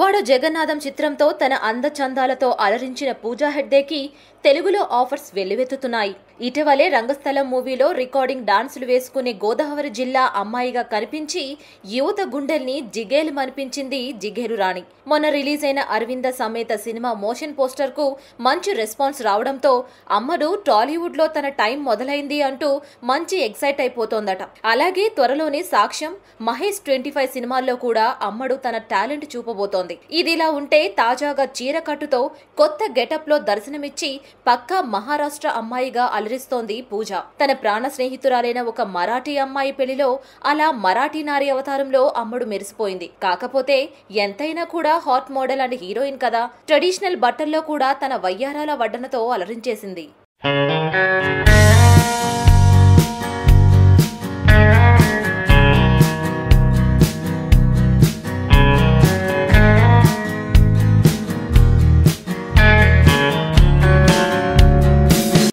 దువ్వాడ జగన్నాథం చిత్రంతో తన అందచందాలతో అలరించిన పూజా హెగ్డేకి తెలుగులో ఆఫర్స్ వెల్లువెత్తుతున్నాయి ఇటీవలే రంగస్థలం మూవీలో రికార్డింగ్ డాన్సులు వేసుకునే గోదావరి జిల్లా అమ్మాయిగా కనిపించి యువత గుండెల్ని జిగేలు మనిపించింది జిగేలు రాణి మొన్న రిలీజ్ అయిన అరవింద సమేత సినిమా మోషన్ పోస్టర్ కు మంచి రెస్పాన్స్ రావడంతో అమ్మడు టాలీవుడ్ లో తన టైం మొదలైంది అంటూ మంచి ఎక్సైట్ అయిపోతోందట అలాగే త్వరలోనే సాక్ష్యం మహేష్ ట్వంటీ ఫైవ్ సినిమాల్లో కూడా అమ్మడు తన టాలెంట్ చూపబోతోంది ఇదిలా ఉంటే తాజాగా చీర కట్టుతో కొత్త గెటప్ లో దర్శనమిచ్చి పక్కా మహారాష్ట్ర అమ్మాయిగా అలరిస్తోంది పూజ తన ప్రాణ స్నేహితురాలైన ఒక మరాఠీ అమ్మాయి పెళ్లిలో అలా మరాఠీ నారి అవతారంలో అమ్మడు మెరిసిపోయింది కాకపోతే ఎంతైనా కూడా హాట్ మోడల్ అండ్ హీరోయిన్ కదా ట్రెడిషనల్ బట్టల్లో కూడా తన వయ్యారాల వడ్డనతో అలరించేసింది